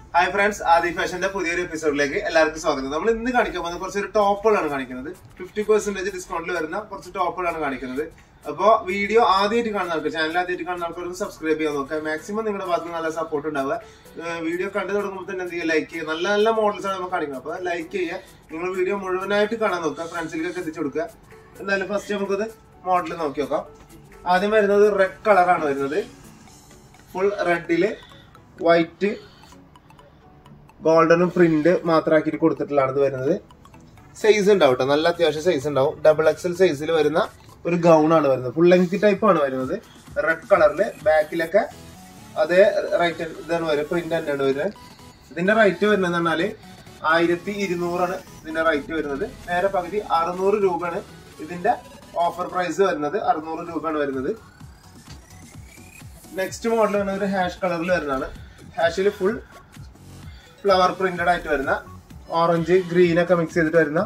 hi friends ആദി ഫാഷന്റെ പുതിയൊരു എപ്പിസോഡിലേക്ക് എല്ലാവർക്കും സ്വാഗതം നമ്മൾ ഇന്ന് കാണിക്കാൻ പോകുന്നത് കുറച്ചൊരു ടോപ്പുകളാണ് കാണിക്കുന്നത് ഫിഫ്റ്റി പെർസെന്റേജ് ഡിസ്കൗണ്ടിൽ വരുന്ന കുറച്ച് ടോപ്പുകളാണ് കാണിക്കുന്നത് അപ്പോൾ വീഡിയോ ആദ്യമായിട്ട് കാണുന്ന ആൾക്കാർ ചാനൽ ആദ്യമായിട്ട് കാണുന്ന ആൾക്കാർക്ക് സബ്സ്ക്രൈബ് ചെയ്യാൻ നോക്കുക മാക്സിമം നിങ്ങളുടെ ഭാഗത്ത് നിന്ന് നല്ല സപ്പോർട്ട് ഉണ്ടാവുക വീഡിയോ കണ്ടു തുടങ്ങുമ്പോൾ തന്നെ എന്ത് ചെയ്യുക ലൈക്ക് ചെയ്യുക നല്ല നല്ല മോഡൽസ് ആണ് നമ്മൾ കാണിക്കുന്നത് അപ്പോൾ ലൈക്ക് ചെയ്യുക നിങ്ങൾ വീഡിയോ മുഴുവനായിട്ട് കാണാൻ നോക്കുക ഫ്രണ്ട്സിലേക്കൊക്കെ എത്തിച്ചു കൊടുക്കുക എന്തായാലും ഫസ്റ്റ് നമുക്കത് മോഡൽ നോക്കി നോക്കാം ആദ്യം വരുന്നത് റെഡ് കളറാണ് വരുന്നത് ഫുൾ റെഡില് വൈറ്റ് ഗോൾഡനും പ്രിന്റ് മാത്രമാക്കിയിട്ട് കൊടുത്തിട്ടുള്ളതാണ് ഇത് വരുന്നത് സൈസ് ഉണ്ടാവും കേട്ടോ നല്ല അത്യാവശ്യം സൈസ് ഉണ്ടാവും ഡബിൾ എക്സൽ സൈസിൽ വരുന്ന ഒരു ഗൗൺ ആണ് വരുന്നത് ഫുൾ ലെങ്ത് ടൈപ്പ് ആണ് വരുന്നത് റെഡ് കളറിൽ ബാക്കിലൊക്കെ അതേ റൈറ്റ് ഇതാണ് വരുന്നത് പ്രിന്റ് തന്നെയാണ് വരുന്നത് ഇതിന്റെ റേറ്റ് വരുന്നത് പറഞ്ഞാല് ആയിരത്തി ഇരുന്നൂറാണ് ഇതിന്റെ റേറ്റ് വരുന്നത് നേരെ പകുതി അറുന്നൂറ് രൂപയാണ് ഇതിന്റെ ഓഫർ പ്രൈസ് വരുന്നത് അറുന്നൂറ് രൂപയാണ് വരുന്നത് നെക്സ്റ്റ് മോഡൽ വരുന്നത് ഒരു ഹാഷ് കളറിൽ വരുന്നതാണ് ഹാഷിൽ ഫുൾ ഫ്ലവർ പ്രിന്റഡ് ആയിട്ട് വരുന്ന ഓറഞ്ച് ഗ്രീൻ ഒക്കെ മിക്സ് ചെയ്തിട്ട് വരുന്ന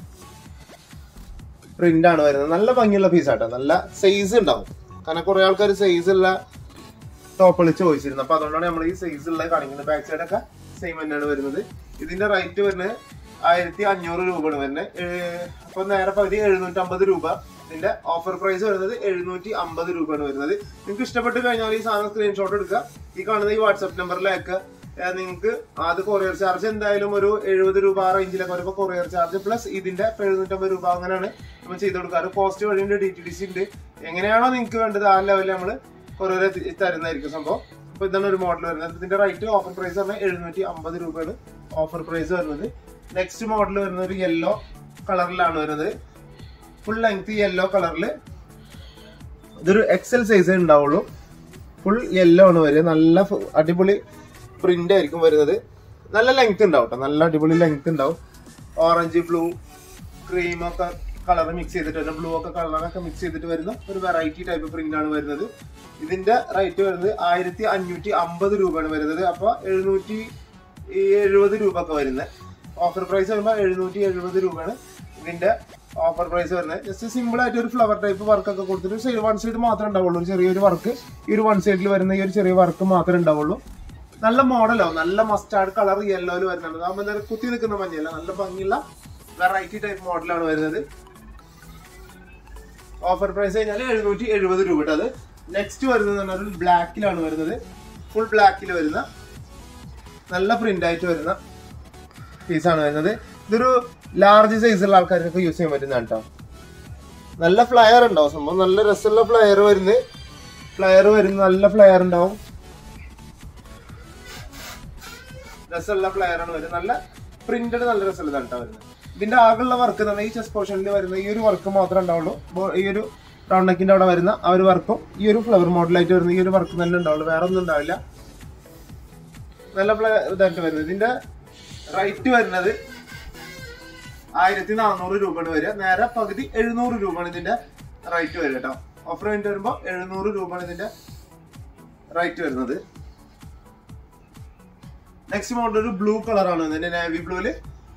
പ്രിന്റ് ആണ് വരുന്നത് നല്ല ഭംഗിയുള്ള പീസ് ആട്ടോ നല്ല സൈസ് ഉണ്ടാവും കാരണം കുറെ ആൾക്കാർ സൈസ് ഉള്ള ടോപ്പുകൾ ചോദിച്ചിരുന്നു അപ്പൊ അതുകൊണ്ടാണ് നമ്മൾ ഈ സൈസ് ഉള്ള കാണിക്കുന്നത് ബാക്ക് സൈഡ് ഒക്കെ സെയിം തന്നെയാണ് വരുന്നത് ഇതിന്റെ റേറ്റ് വരുന്നത് ആയിരത്തി അഞ്ഞൂറ് രൂപയാണ് വരുന്നത് ഏഹ് അപ്പൊ നേരെ പകുതി എഴുന്നൂറ്റി അമ്പത് രൂപ ഇതിന്റെ ഓഫർ പ്രൈസ് വരുന്നത് എഴുന്നൂറ്റി അമ്പത് രൂപയാണ് വരുന്നത് നിങ്ങൾക്ക് ഇഷ്ടപ്പെട്ട് കഴിഞ്ഞാൽ ഈ സാധനം സ്ക്രീൻഷോട്ട് എടുക്കുക ഈ കാണുന്ന ഈ വാട്സ്ആപ്പ് നമ്പറിൽ അയക്കുക ഏഹ് നിങ്ങൾക്ക് അത് കൊറിയർ ചാർജ് എന്തായാലും ഒരു എഴുപത് രൂപ ആ റേഞ്ചിലൊക്കെ വരുമ്പോൾ കൊറിയർ ചാർജ് പ്ലസ് ഇതിന്റെ എഴുന്നൂറ്റമ്പത് രൂപ അങ്ങനെയാണ് നമ്മൾ ചെയ്ത് കൊടുക്കാറ് പോസ്റ്റ് വഴിയുണ്ട് ഡി ടി ഡി സി ഉണ്ട് എങ്ങനെയാണോ നിങ്ങൾക്ക് വേണ്ടത് ആ ലെവലിൽ നമ്മൾ കൊറിയർ തരുന്നതായിരിക്കും സംഭവം അപ്പൊ ഇതാണ് ഒരു മോഡൽ വരുന്നത് ഇതിന്റെ റേറ്റ് ഓഫർ പ്രൈസ് പറഞ്ഞാൽ എഴുന്നൂറ്റി അമ്പത് രൂപയാണ് ഓഫർ പ്രൈസ് വരുന്നത് നെക്സ്റ്റ് മോഡൽ വരുന്നത് ഒരു യെല്ലോ കളറിലാണ് വരുന്നത് ഫുൾ ലെങ്ത് യെല്ലോ കളറിൽ ഇതൊരു എക്സൽ സൈസ് ഉണ്ടാവുള്ളൂ ഫുൾ യെല്ലോ ആണ് വരിക നല്ല ഫു- അടിപൊളി പ്രിന്റ് ആയിരിക്കും വരുന്നത് നല്ല ലെങ്ത് ഉണ്ടാവും കേട്ടോ നല്ല അടിപൊളി ലെങ്ത് ഉണ്ടാവും ഓറഞ്ച് ബ്ലൂ ക്രീം ഒക്കെ കളർ മിക്സ് ചെയ്തിട്ട് വരുന്ന ബ്ലൂ ഒക്കെ കളറൊക്കെ മിക്സ് ചെയ്തിട്ട് വരുന്ന ഒരു വെറൈറ്റി ടൈപ്പ് പ്രിന്റ് ആണ് വരുന്നത് ഇതിന്റെ റേറ്റ് വരുന്നത് ആയിരത്തി അഞ്ഞൂറ്റി അമ്പത് രൂപയാണ് വരുന്നത് അപ്പൊ എഴുന്നൂറ്റി എഴുപത് രൂപ ഒക്കെ വരുന്നത് ഓഫർ പ്രൈസ് വരുമ്പോൾ എഴുന്നൂറ്റി എഴുപത് രൂപയാണ് ഇതിന്റെ ഓഫർ പ്രൈസ് വരുന്നത് ജസ്റ്റ് സിമ്പിൾ ആയിട്ട് ഒരു ഫ്ലവർ ടൈപ്പ് വർക്ക് ഒക്കെ കൊടുത്തിട്ട് സൈഡ് വൺ സൈഡ് മാത്രമേ ഉണ്ടാവുള്ളൂ ഒരു ചെറിയൊരു വർക്ക് ഈ ഒരു വൺ സൈഡിൽ വരുന്ന ഈ ഒരു ചെറിയ വർക്ക് മാത്രമേ ഉണ്ടാവുള്ളൂ നല്ല മോഡലോ നല്ല മസ്റ്റാർഡ് കളർ യെല്ലോയിൽ വരുന്നുണ്ട് അതാകുമ്പോൾ എന്തായാലും കുത്തി നിൽക്കുന്ന മഞ്ഞല്ല നല്ല ഭംഗിയുള്ള വെറൈറ്റി ടൈപ്പ് മോഡലാണ് വരുന്നത് ഓഫർ പ്രൈസ് കഴിഞ്ഞാൽ എഴുന്നൂറ്റി എഴുപത് രൂപ അത് നെക്സ്റ്റ് വരുന്നത് എന്ന് പറഞ്ഞാൽ ബ്ലാക്കിലാണ് വരുന്നത് ഫുൾ ബ്ലാക്കിൽ വരുന്ന നല്ല പ്രിന്റ് ആയിട്ട് വരുന്ന പീസാണ് വരുന്നത് ഇതൊരു ലാർജ് സൈസുള്ള ആൾക്കാർക്കൊക്കെ യൂസ് ചെയ്യാൻ പറ്റുന്നതാണ് കേട്ടോ നല്ല ഫ്ലയർ ഉണ്ടാവും സംഭവം നല്ല രസമുള്ള ഫ്ലയർ വരുന്നത് ഫ്ലയർ വരുന്ന നല്ല ഫ്ലയർ ഉണ്ടാവും രസമുള്ള ഫ്ലയർ ആണ് വരുന്നത് നല്ല പ്രിന്റഡ് നല്ല രസമുള്ളതാണ് കേട്ടോ വരുന്നത് ഇതിന്റെ ആകെയുള്ള വർക്ക് തന്നെ ഈ ചെസ് പോർഷനിൽ വരുന്ന ഈ ഒരു വർക്ക് മാത്രമേ ഉണ്ടാവുള്ളൂ ബോ- ഈ ഒരു റൗണ്ട് നെക്കിന്റെ അവിടെ വരുന്ന ആ ഒരു വർക്കും ഈ ഒരു ഫ്ലവർ മോഡലായിട്ട് വരുന്ന ഈ ഒരു വർക്ക് തന്നെ ഉണ്ടാവുള്ളൂ വേറെ ഒന്നും ഉണ്ടാവില്ല നല്ല ഫ്ല ഇതായിട്ട് വരുന്നത് ഇതിന്റെ റേറ്റ് വരുന്നത് ആയിരത്തി നാനൂറ് രൂപയാണ് വരിക നേരെ പകുതി എഴുന്നൂറ് രൂപയാണ് ഇതിന്റെ റേറ്റ് വരിക കേട്ടോ ഓഫർ കഴിഞ്ഞിട്ട് വരുമ്പോൾ എഴുന്നൂറ് രൂപയാണ് ഇതിന്റെ റേറ്റ് വരുന്നത് നെക്സ്റ്റ് മോഡൽ ഒരു ബ്ലൂ കളറാണ് ഇതിന്റെ നാവി ബ്ലൂവില്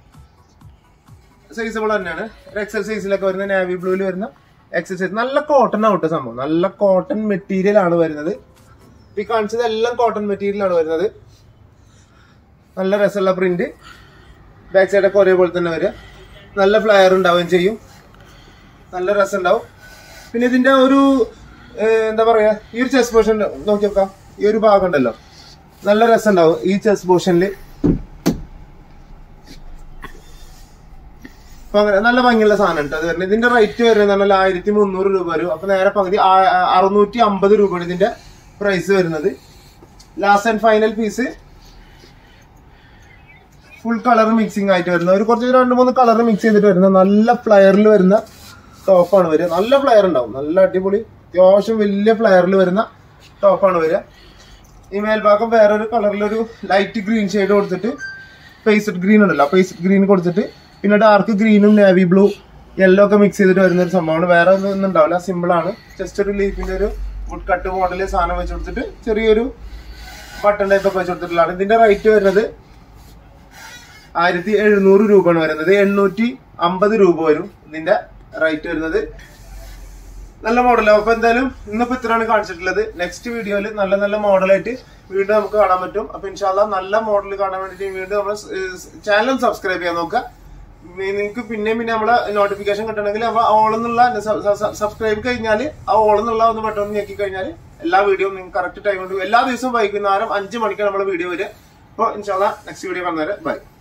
സൈസബിൾ തന്നെയാണ് ഒരു എക്സൽ സൈസിലൊക്കെ വരുന്ന നാവി ബ്ലൂവിൽ വരുന്ന എക്സൽ സൈസ് നല്ല കോട്ടൺ ആവട്ടെ സംഭവം നല്ല കോട്ടൺ മെറ്റീരിയൽ ആണ് വരുന്നത് ഇപ്പൊ ഈ കാണിച്ചത് എല്ലാം കോട്ടൺ മെറ്റീരിയൽ ആണ് വരുന്നത് നല്ല രസമുള്ള പ്രിന്റ് ബാക്ക് സൈഡൊക്കെ ഒരേപോലെ തന്നെ വരിക നല്ല ഫ്ലയർ ഉണ്ടാവുകയും ചെയ്യും നല്ല രസം ഉണ്ടാവും പിന്നെ ഇതിന്റെ ഒരു ഏഹ്, എന്താ പറയാ ഈ ഒരു ചെസ് പോർഷൻ നോക്കി നോക്കാം ഈ ഒരു ഭാഗം ഉണ്ടല്ലോ നല്ല രസം ഉണ്ടാവും ഈ ചെസ് പോർഷനിൽ അപ്പൊ അങ്ങനെ നല്ല ഭംഗിയുള്ള സാധനം കേട്ടോ അത് വരുന്നത് ഇതിന്റെ റേറ്റ് വരുന്നത് പറഞ്ഞാൽ ആയിരത്തി മുന്നൂറ് രൂപ വരും അപ്പൊ നേരെ പകുതി ആ- ആ- അറുന്നൂറ്റി അമ്പത് രൂപയാണ് ഇതിന്റെ പ്രൈസ് വരുന്നത് last and final piece full colour mixing ആയിട്ട് വരുന്ന ഒരു കുറച്ച് രണ്ട് മൂന്ന് കളർ മിക്സ് ചെയ്തിട്ട് വരുന്ന നല്ല ഫ്ലയറിൽ വരുന്ന ടോപ്പാണ് വരിക നല്ല ഫ്ലയർ ഉണ്ടാവും നല്ല അടിപൊളി അത്യാവശ്യം വലിയ ഫ്ലയറിൽ വരുന്ന ടോപ്പാണ് വരിക ഈ മേൽഭാഗം വേറൊരു കളറിലൊരു ലൈറ്റ് ഗ്രീൻ ഷെയ്ഡ് കൊടുത്തിട്ട് പേസ്ഡ് ഗ്രീൻ ഉണ്ടല്ലോ പേസ്ഡ് ഗ്രീൻ കൊടുത്തിട്ട് പിന്നെ ഡാർക്ക് ഗ്രീനും നേവി ബ്ലൂ യെല്ലോ ഒക്കെ മിക്സ് ചെയ്തിട്ട് വരുന്ന ഒരു സംഭവമാണ് വേറെ ഒന്നും ഒന്നും ഉണ്ടാവില്ല സിമ്പിൾ ആണ് ജസ്റ്റ് ഒരു ലീഫിന്റെ ഒരു വുഡ് കട്ട് മോഡലിൽ സാധനം വെച്ച് കൊടുത്തിട്ട് ചെറിയൊരു ബട്ടൺ ടൈപ്പ് ഒക്കെ വെച്ച് കൊടുത്തിട്ടുള്ളതാണ് ഇതിന്റെ റേറ്റ് വരുന്നത് ആയിരത്തി എഴുന്നൂറ് രൂപയാണ് വരുന്നത് എണ്ണൂറ്റി അമ്പത് രൂപ വരും ഇതിന്റെ റേറ്റ് വരുന്നത് നല്ല മോഡലാണ് അപ്പൊ എന്തായാലും ഇന്നിപ്പോ ഇത്രയാണ് കാണിച്ചിട്ടുള്ളത് നെക്സ്റ്റ് വീഡിയോയിൽ നല്ല നല്ല മോഡലായിട്ട് വീണ്ടും നമുക്ക് കാണാൻ പറ്റും അപ്പൊ ഇൻഷാല്ല നല്ല മോഡൽ കാണാൻ വേണ്ടിട്ട് വീണ്ടും നമ്മൾ ചാനൽ സബ്സ്ക്രൈബ് ചെയ്യാൻ നോക്കുക നിങ്ങൾക്ക് പിന്നെയും പിന്നെ നമ്മളെ നോട്ടിഫിക്കേഷൻ കിട്ടണമെങ്കിൽ അപ്പൊ ഓളെന്നുള്ള സബ്സ്ക്രൈബ് കഴിഞ്ഞാൽ ആ ഓളെന്നുള്ള ഒന്ന് പെട്ടെന്ന് ഞെക്കി കഴിഞ്ഞാൽ എല്ലാ വീഡിയോയും നിങ്ങൾക്ക് കറക്റ്റ് ടൈം കൊണ്ട് എല്ലാ ദിവസവും വൈകുന്നേരം അഞ്ച് മണിക്കാണ് നമ്മുടെ വീഡിയോ വരിക അപ്പോൾ ഇൻഷാല്ല നെക്സ്റ്റ് വീഡിയോ കാണുന്നവരെ ബൈ